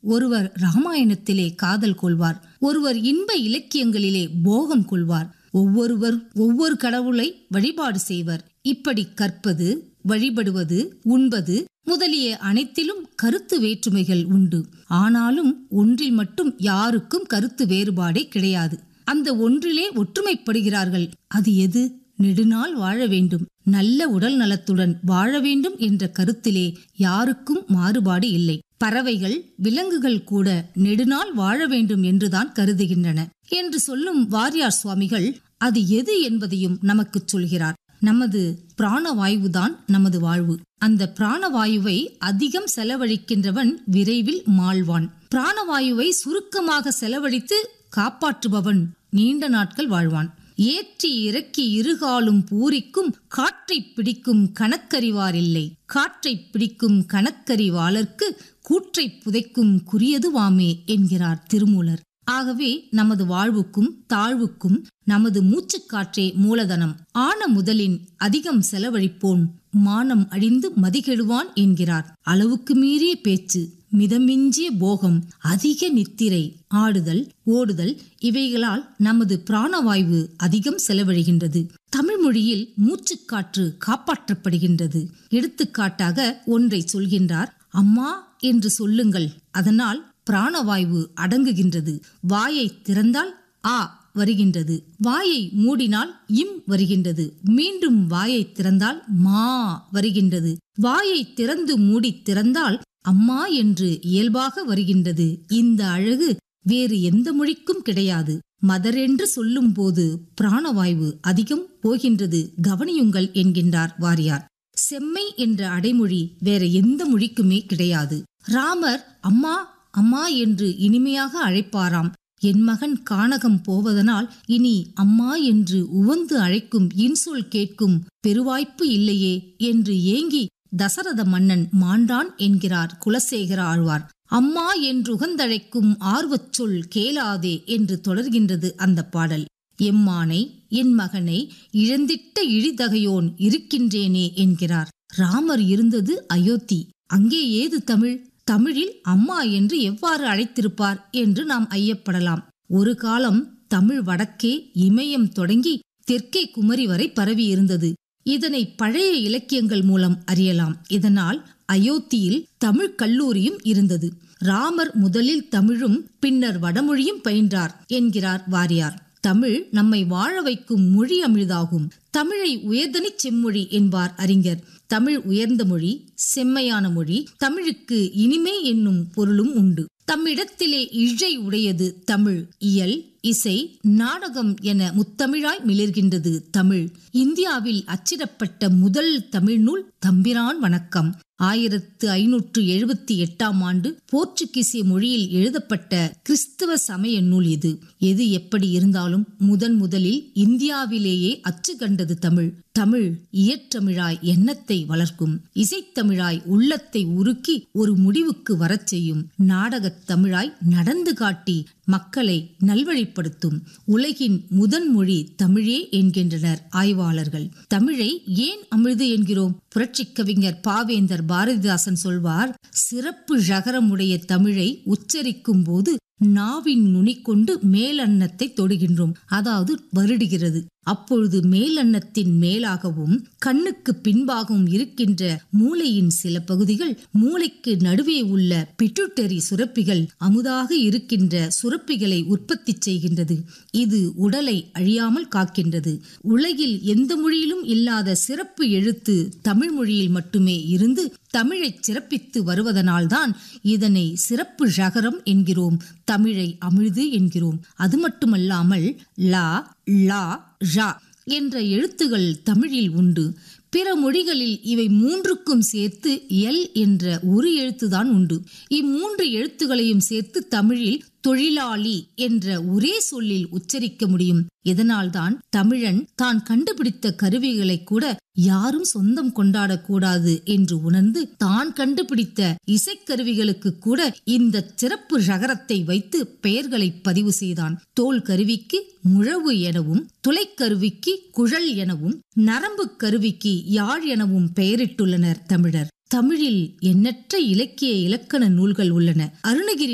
ஒருவர் ராமாயணத்திலே காதல் கொள்வார் ஒருவர் இன்ப இலக்கியங்களிலே போகம் கொள்வார் ஒவ்வொருவர் ஒவ்வொரு கடவுளை வழிபாடு செய்வர் இப்படி கற்பது வழிபடுவது உண்பது முதலிய அனைத்திலும் கருத்து வேற்றுமைகள் உண்டு ஆனாலும் ஒன்றில் மட்டும் யாருக்கும் கருத்து வேறுபாடே கிடையாது அந்த ஒன்றிலே ஒற்றுமைப்படுகிறார்கள் அது எது நெடுநாள் வாழ வேண்டும் நல்ல உடல் நலத்துடன் வாழ வேண்டும் என்ற கருத்திலே யாருக்கும் மாறுபாடு இல்லை பறவைகள் விலங்குகள் கூட நெடுநாள் வாழ வேண்டும் என்றுதான் கருதுகின்றன என்று சொல்லும் வாரியார் சுவாமிகள் அது எது என்பதையும் நமக்கு சொல்கிறார் நமது பிராணவாயுதான் நமது வாழ்வு அந்த பிராணவாயுவை அதிகம் செலவழிக்கின்றவன் விரைவில் மாழ்வான் பிராணவாயுவை சுருக்கமாக செலவழித்து காப்பாற்றுபவன் நீண்ட நாட்கள் வாழ்வான் ஏற்றி இறக்கி இருகாலும் பூரிக்கும் காற்றை பிடிக்கும் கணக்கறிவார் இல்லை காற்றை பிடிக்கும் கணக்கறிவாளர்க்கு கூற்றை புதைக்கும் குறியதுவாமே என்கிறார் திருமூலர் ஆகவே நமது வாழ்வுக்கும் தாழ்வுக்கும் நமது மூச்சுக்காற்றே மூலதனம் ஆன முதலின் அதிகம் செலவழிப்போன் மானம் அழிந்து மதிகெடுவான் என்கிறார் அளவுக்கு மீறிய பேச்சு மிதமிஞ்சிய போகம் அதிக நித்திரை ஆடுதல் ஓடுதல் இவைகளால் நமது பிராணவாயு அதிகம் செலவழிகின்றது தமிழ் மொழியில் மூச்சுக்காற்று காப்பாற்றப்படுகின்றது எடுத்துக்காட்டாக ஒன்றை சொல்கின்றார் அம்மா என்று சொல்லுங்கள் அதனால் பிராணவாயு அடங்குகின்றது வாயை திறந்தால் ஆ வருகின்றது வாயை மூடினால் இம் வருகின்றது மீண்டும் வாயை திறந்தால் மா வருகின்றது வாயை திறந்து மூடி திறந்தால் அம்மா என்று இயல்பாக வருகின்றது இந்த அழகு வேறு எந்த மொழிக்கும் கிடையாது மதர் என்று சொல்லும் போது பிராணவாயு அதிகம் போகின்றது கவனியுங்கள் என்கின்றார் வாரியார் செம்மை என்ற அடைமொழி வேற எந்த மொழிக்குமே கிடையாது ராமர் அம்மா அம்மா என்று இனிமையாக அழைப்பாராம் என் மகன் கானகம் போவதனால் இனி அம்மா என்று உவந்து அழைக்கும் இன்சொல் கேட்கும் பெருவாய்ப்பு இல்லையே என்று ஏங்கி தசரத மன்னன் மாண்டான் என்கிறார் குலசேகர ஆழ்வார் அம்மா என்றுகந்தழைக்கும் ஆர்வச் சொல் கேளாதே என்று தொடர்கின்றது அந்த பாடல் எம்மானை என் மகனை இழந்திட்ட இழிதகையோன் இருக்கின்றேனே என்கிறார் ராமர் இருந்தது அயோத்தி அங்கே ஏது தமிழ் தமிழில் அம்மா என்று எவ்வாறு அழைத்திருப்பார் என்று நாம் ஐயப்படலாம் ஒரு காலம் தமிழ் வடக்கே இமயம் தொடங்கி தெற்கே குமரி வரை பரவி இருந்தது இதனை பழைய இலக்கியங்கள் மூலம் அறியலாம் இதனால் அயோத்தியில் தமிழ் கல்லூரியும் இருந்தது ராமர் முதலில் தமிழும் பின்னர் வடமொழியும் பயின்றார் என்கிறார் வாரியார் தமிழ் நம்மை வாழ வைக்கும் மொழி அமிழ்தாகும் தமிழை உயர்தனிச் செம்மொழி என்பார் அறிஞர் தமிழ் உயர்ந்த மொழி செம்மையான மொழி தமிழுக்கு இனிமை என்னும் பொருளும் உண்டு தம்மிடத்திலே இழை உடையது தமிழ் இயல் இசை நாடகம் என முத்தமிழாய் மிளர்கின்றது தமிழ் இந்தியாவில் அச்சிடப்பட்ட முதல் தமிழ் நூல் தம்பிரான் வணக்கம் ஆயிரத்து ஐநூற்று எழுபத்தி எட்டாம் ஆண்டு போர்ச்சுகீசிய மொழியில் எழுதப்பட்ட கிறிஸ்தவ சமய நூல் இது எது எப்படி இருந்தாலும் முதன் முதலில் இந்தியாவிலேயே அச்சு கண்டது தமிழ் தமிழ் இயற்றமிழாய் எண்ணத்தை வளர்க்கும் இசைத்தமிழாய் உள்ளத்தை உருக்கி ஒரு முடிவுக்கு வரச் செய்யும் நாடகத் தமிழாய் நடந்து காட்டி மக்களை நல்வழிப்படுத்தும் உலகின் முதன் மொழி தமிழே என்கின்றனர் ஆய்வாளர்கள் தமிழை ஏன் அமிழ்து என்கிறோம் புரட்சிக் கவிஞர் பாவேந்தர் பாரதிதாசன் சொல்வார் சிறப்பு ஜகரமுடைய தமிழை உச்சரிக்கும் போது நாவின் நுனி கொண்டு மேலன்னத்தை தொடுகின்றோம் அதாவது வருடுகிறது அப்பொழுது மேலன்னத்தின் மேலாகவும் கண்ணுக்கு பின்பாகவும் இருக்கின்ற மூளையின் சில பகுதிகள் மூளைக்கு நடுவே உள்ள பிட்டுட்டரி சுரப்பிகள் அமுதாக இருக்கின்ற சுரப்பிகளை உற்பத்தி செய்கின்றது இது உடலை அழியாமல் காக்கின்றது உலகில் எந்த மொழியிலும் இல்லாத சிறப்பு எழுத்து தமிழ் மொழியில் மட்டுமே இருந்து தமிழை சிறப்பித்து வருவதனால்தான் இதனை சிறப்பு ஜகரம் என்கிறோம் தமிழை அமிழ்து என்கிறோம் அது மட்டுமல்லாமல் லா லா ழா என்ற எழுத்துகள் தமிழில் உண்டு பிற மொழிகளில் இவை மூன்றுக்கும் சேர்த்து எல் என்ற ஒரு எழுத்துதான் உண்டு இம்மூன்று எழுத்துகளையும் சேர்த்து தமிழில் தொழிலாளி என்ற ஒரே சொல்லில் உச்சரிக்க முடியும் இதனால்தான் தமிழன் தான் கண்டுபிடித்த கருவிகளை கூட யாரும் சொந்தம் கொண்டாடக்கூடாது என்று உணர்ந்து தான் கண்டுபிடித்த இசைக்கருவிகளுக்கு கூட இந்த சிறப்பு ரகரத்தை வைத்து பெயர்களை பதிவு செய்தான் தோல் கருவிக்கு முழவு எனவும் துளைக்கருவிக்கு குழல் எனவும் நரம்பு கருவிக்கு யாழ் எனவும் பெயரிட்டுள்ளனர் தமிழர் தமிழில் எண்ணற்ற இலக்கிய இலக்கண நூல்கள் உள்ளன அருணகிரி